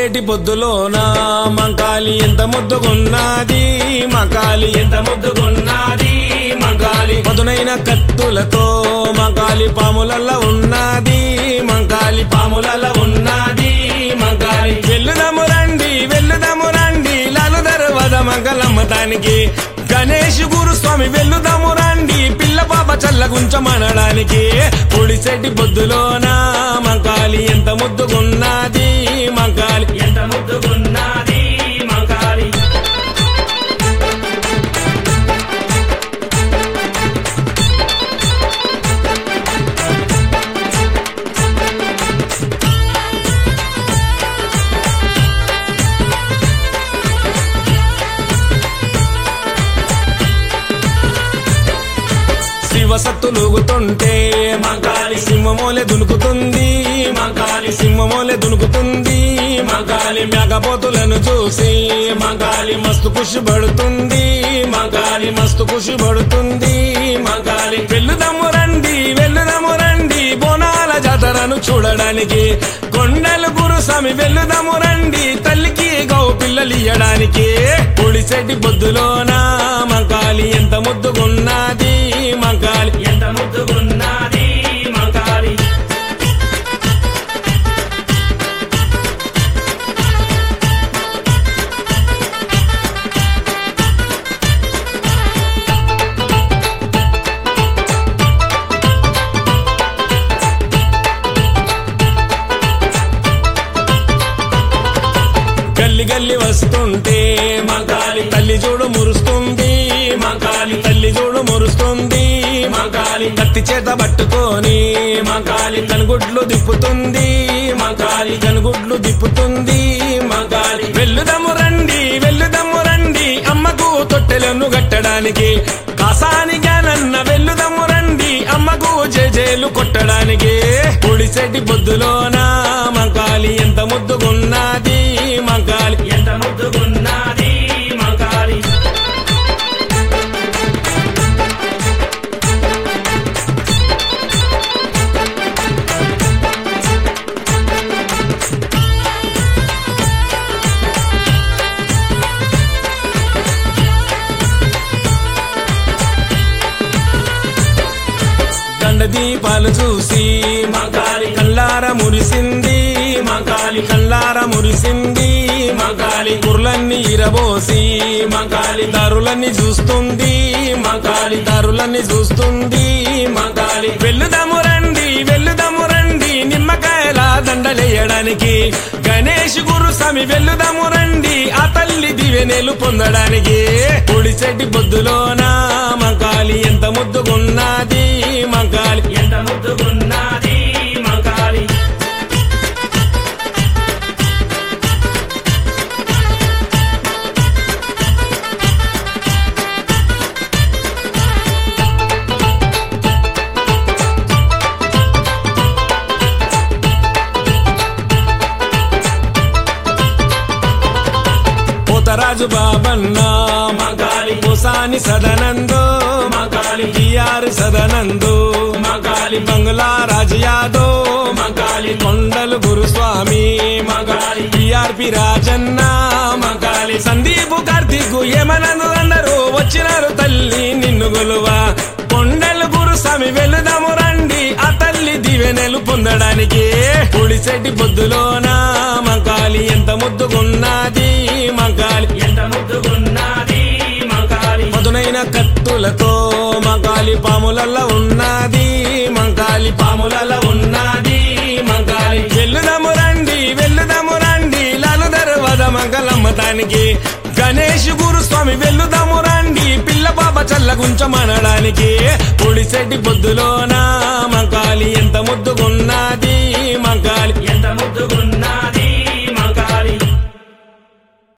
పొడిసెటి పొద్దులోన మంకాలి ఎంత ముద్దుగున్నది మంకాలి ఎంత ముద్దుగున్నది మంకాలి పదునైన కత్తులతో మంకాలి పాములల్ల ఉన్నది మంకాలి పాములల్ల ఉన్నది మంకాలి వెళ్ళుదము రండి వెళ్ళుదము రండి లాలు దర్వద మంగళమ్మతానికి గణేష్ గురుస్వామి వెళ్ళుదాము రండి పిల్ల పాప చల్లగుంచమనడానికి పొడిసెట్టి పొద్దులోన మంకాలి ఎంత ముద్దుగున్నది మంకాలి ఎంత ముద్దుగున్నది మంకాలి శివసత్తులుగుతుంటే మంకాలి సింహమోలే దునుకుతుంది మంకాలి సింహమోలే దునుకుతుంది మంకాలి మేకపోతులను చూసి మంకాలి మస్తు ఖుషి పడుతుంది మంకాలి మస్తు ఖుషి పడుతుంది మంకాలి వెళ్ళుదమ్ము రండి వెళ్ళుదమ్ము రండి బోనాల జాతరను చూడడానికి కొండలు గురుస్వామి వెళ్ళుదము రండి తల్లికి గౌ పిల్లలు ఇయ్యడానికి పొడిసెట్టి బొద్దులోన మంకాలి ఎంత ముద్దుగున్నది మంకాలి ఎంత ముద్దుగున్నది మంకాలి గల్లి గల్లి వస్తుంటే మంకాలి తల్లి చూడు మురుస్తుంది మంకాలి తల్లి చూడు మురుస్తుంది మంకాలి కత్తి చేత పట్టుకొని మంకాలి కనుగుడ్లు దిప్పుతుంది మంకాలి కనుగుడ్లు దిప్పుతుంది మంకాలి వెళ్ళుదము రండి వెళ్ళుదము రండి అమ్మకు తొట్టెలను కట్టడానికి కాసానిగా నన్న వెళ్ళుదము రండి అమ్మకు జేజేలు కొట్టడానికి పొడిసెట్టి పొద్దులోన మంకాలి ఎంత ముద్దుగున్నది మంకాలి ఎంత ముద్దుగున్నది మంకాలి దండ దీపాలు చూసి మంకాలి కల్లార మురిసింది మంకాలి కల్లార మురిసింది మంకాలి కుర్లన్నీ ఇరబోసి మంకాలి దారులన్నీ చూస్తుంది మంకాలి దారులన్నీ చూస్తుంది మంకాలి వెళ్ళుదాము రండి వెళ్ళుదాము రండి నిమ్మకాయల దండలేయడానికి గణేష్ గురుస్వామి వెళ్ళుదాము రండి ఆ తల్లి దివెనేలు పొందడానికి పొడిచెట్టి బొద్దులోన మంకాలి ఎంత ముద్దుగున్నది మంకాలి ఎంత ముద్దుగున్నది మంకాలి పోతరాజు బాబన్న మగాలి పోసాని సదనందో మగాలి టిఆర్ సదనందో మగాలి బంగ్లా రాజు యాదవ్ మగాలి కొండలు గురుస్వామి మగాలి టిఆర్పి రాజన్న మగాలి సందీప్ కార్తీక్ ఏమనను అందరూ వచ్చినారు తల్లి నిన్ను గొలువా కొండలు గురుస్వామి వెళుదాము రండి ఆ తల్లి దివెనెలు పొందడానికి పొడిసెట్టి పొద్దులోన మంకాలి ఎంత ముద్దుగున్నది మంకాలి ఎంత ముద్దుగున్నది మంకాలి పదునైన కత్తులతో మంకాలి పాములల్ల ఉన్నది మంకాలి పాములల్ల ఉన్నది మంకాలి వెళ్ళుదాము రండి వెళ్ళుదాము రండి లాలు దర్వద మంగళమ్మతానికి గణేష్ గురుస్వామి వెళ్ళుదాము రండి పిల్ల పాప చల్లగుంచమనడానికి పొడిసెట్టి పొద్దులోన మంకాలి ఎంత ముద్దుగున్నది మంకాలి ఎంత ముద్దుగున్నది